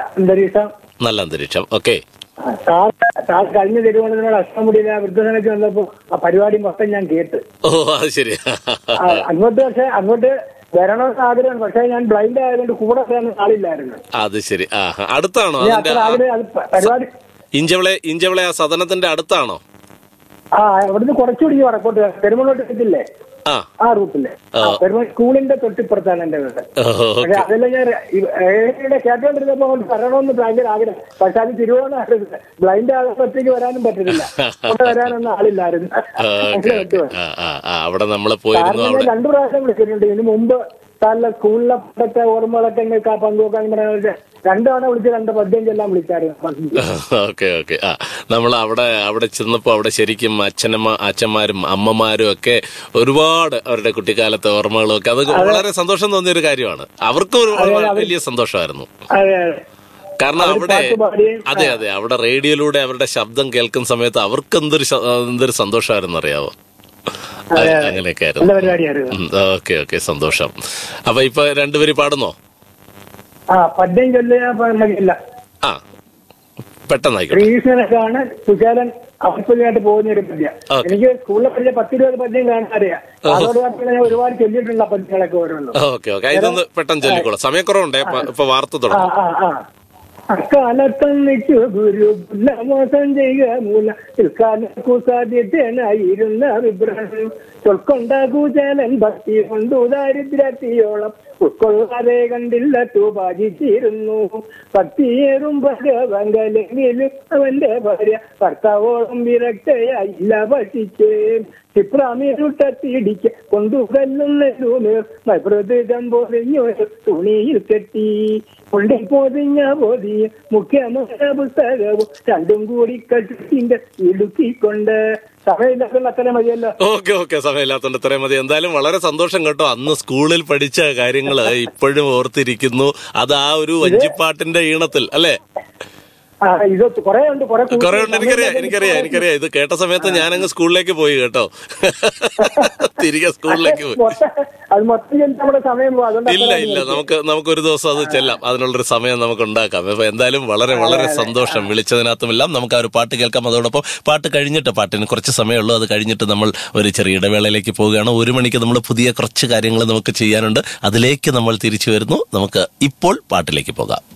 അന്തരീക്ഷം നല്ല അന്തരീക്ഷം ഓക്കെ സാർ സാർ കഴിഞ്ഞ തിരുവനന്തപുരം അഷ്ടമുടിയിലെ വൃദ്ധസനക്ക് വന്നപ്പോ ആ പരിപാടി മൊത്തം ഞാൻ കേട്ട് ഓ അത് ശരി ആ, അങ്ങോട്ട് പക്ഷെ അങ്ങോട്ട് വരണമെന്ന് ആഗ്രഹം പക്ഷെ ഞാൻ ബ്ലൈൻഡ് ആയതുകൊണ്ട് കൂടെ വരാൻ ആളില്ലായിരുന്നു അത് ശരി ആ അടുത്താണോ ഇനി അതിന്റെ അത്ര ആ- ആഗ്രഹം അത് പ- പരിപാടി ഇഞ്ചവളെ ഇഞ്ചവളെ ആ സദനത്തിന്റെ അടുത്താണോ ആ അവിടുന്ന് കുറച്ചുകൂടി വടക്കോട്ട് പെരുമളോട്ട് എത്തില്ലേ ആ ആ റൂട്ടില് ആ. പെരുമ സ്കൂളിന്റെ തൊട്ടിപ്പുറത്താണ് എന്റെ വീട് ഓക്കെ പക്ഷെ അതെല്ലാം ഞാൻ ഏഴിയുടെ കേട്ടോണ്ടിരുന്നപ്പോ അങ്ങോട്ട് വരണമെന്ന് ഭയങ്കര ആഗ്രഹം പക്ഷെ അത് തിരുവോണമായിരുന്നു ബ്ലൈൻഡ് ആകുമ്പോഴത്തേക്ക് വരാനും പറ്റുന്നില്ല അവിടെ വരാനൊന്നും ആളില്ലായിരുന്നു അങ്ങനെ പറ്റുമോ ആ ആ ആ അവിടെ നമ്മൾ പോയിരുന്നു കാരണം ഞാൻ അവിടെ രണ്ടു പ്രാവശ്യം വിളിച്ചിട്ടുണ്ട് ഇതിന് മുമ്പ് സാറിലെ സ്കൂളിലെ പണ്ടത്തെ ഓർമ്മകളൊക്കെ നിങ്ങൾക്ക് ആ പങ്കുവെക്കാൻ പറയാൻ രണ്ടു തവണ വിളിച്ച് രണ്ട് പദ്യം ചെല്ലാൻ വിളിച്ചായിരുന്നു ഓക്കെ ഓക്കെ ആ നമ്മൾ അവിടെ അവിടെ ചെന്നപ്പോൾ അവിടെ ശരിക്കും അച്ഛനമ്മ അച്ഛന്മാരും അമ്മമാരും ഒക്കെ ഒരുപാട് അവരുടെ കുട്ടിക്കാലത്തെ ഓർമ്മകളും ഒക്കെ അത് വളരെ സന്തോഷം തോന്നിയ ഒരു കാര്യമാണ് അവർക്കും ഒരു വലിയ സന്തോഷമായിരുന്നു അതെ അതെ കാരണം അവര് അവിടെ പാട്ട് പാടുകയും, അതെ അതെ അവിടെ റേഡിയോയിലൂടെ അവരുടെ ശബ്ദം കേൾക്കുന്ന സമയത്ത് അവർക്ക് എന്തൊരു ശ- എന്തൊരു സന്തോഷമായിരുന്നു അറിയാവോ അതെ, അതെ. അങ്ങനെയൊക്കെ നല്ല ആയിരുന്നു പരിപാടിയായിരുന്നു ഓക്കെ ഓക്കെ സന്തോഷം അപ്പൊ ഇപ്പൊ രണ്ടുപേരും പാടുന്നോ ആ പദ്യം ചൊല്ലിയാ മതിയില്ല ആ പെട്ടെന്നായിക്കോട്ടെ ശ്രീകൃഷ്ണനെ കാണാൻ സുശാലൻ അവസ്ഥയായിട്ട് പോകുന്ന ഒരു പദ്യം ഓക്കെ. എനിക്ക് സ്കൂളിലെ പഠിച്ച പത്തിരുപത് പദ്യം കാണാൻ അറിയാം അതോട് ഞാൻ ഒരുപാട് ചൊല്ലിയിട്ടുണ്ട് ആ പദ്യങ്ങളൊക്കെ ഓരോന്നും ഓക്കെ ഓക്കെ ഇതൊന്ന് പെട്ടെന്ന് ചൊല്ലിക്കോളാം സമയക്കുറവുണ്ടേ ഇപ്പൊ- ഇപ്പൊ വാർത്ത ആ തുടങ്ങും ആ ആ അക്കാലത്തന്നിച്ചു ഗുരു മോസം ചെയ്യുക മൂല പിൽക്കാലക്കു സാധ്യതനായിരുന്ന വിഭ്രഹം ചൊൽക്കൊണ്ടാകൂചാലൻ ഭക്തി കൊണ്ടു ദാരിദ്ര്യത്തിയോളം ഉൾക്കൊള്ളാതെ കണ്ടില്ല തൂപാചിച്ചിരുന്നു ഭക്തിയേറും ഭഗവങ്കലെങ്കിലും അവന്റെ ഭാര്യ ഭർത്താവോളം വിരക്തയായില്ല ഭക്ഷിച്ചേ ക്ഷിപ്രാമിരുട്ടത്തിടിക്ക് കൊണ്ടുവല്ലുന്നൂമേർ മൃദുകം പൊതിഞ്ഞൊരു തുണിയിൽ കെട്ടി കൊണ്ടിൽ പൊതിഞ്ഞ പൊതിയ മുഖ്യമായ പുസ്തകവും രണ്ടും കൂടി കട്ടിന്റെ ഇടുക്കിക്കൊണ്ട് സമയമില്ലാത്തുള്ള അത്ര മതിയല്ലോ ഓക്കെ ഓക്കെ സമയമില്ലാത്തോണ്ട് ഇത്രയും മതി എന്തായാലും വളരെ സന്തോഷം കേട്ടോ അന്ന് സ്കൂളിൽ പഠിച്ച കാര്യങ്ങള് ഇപ്പോഴും ഓർത്തിരിക്കുന്നു അത് ആ ഒരു വഞ്ചിപ്പാട്ടിന്റെ ഈണത്തിൽ അല്ലേ ആ ഇത് കുറെ ഉണ്ട് കുറെ കുറെ ഉണ്ട് എനിക്കറിയാം എനിക്കറിയാം എനിക്കറിയാം ഇത് കേട്ട സമയത്ത് ഞാനങ്ങ് സ്കൂളിലേക്ക് പോയി കേട്ടോ തിരികെ സ്കൂളിലേക്ക് പോയി മൊത്തം അത് മൊത്തം ചെന്ന് നമ്മുടെ സമയം പോകും അതുകൊണ്ട് ഇല്ല ഇല്ല നമുക്ക് നമുക്ക് ഒരു ദിവസം അത് ചെല്ലാം അതിനുള്ളൊരു സമയം നമുക്ക് ഉണ്ടാക്കാം അപ്പൊ എന്തായാലും വളരെ വളരെ സന്തോഷം വിളിച്ചതിനകത്തുമെല്ലാം നമുക്ക് ആ ഒരു പാട്ട് കേൾക്കാം അതോടൊപ്പം പാട്ട് കഴിഞ്ഞിട്ട് പാട്ടിന് കുറച്ച് സമയമുള്ളൂ അത് കഴിഞ്ഞിട്ട് നമ്മൾ ഒരു ചെറിയ ഇടവേളയിലേക്ക് പോവുകയാണ് ഒരു മണിക്ക് നമ്മൾ പുതിയ കുറച്ച് കാര്യങ്ങൾ നമുക്ക് ചെയ്യാനുണ്ട് അതിലേക്ക് നമ്മൾ തിരിച്ചു വരുന്നു നമുക്ക് ഇപ്പോൾ പാട്ടിലേക്ക് പോകാം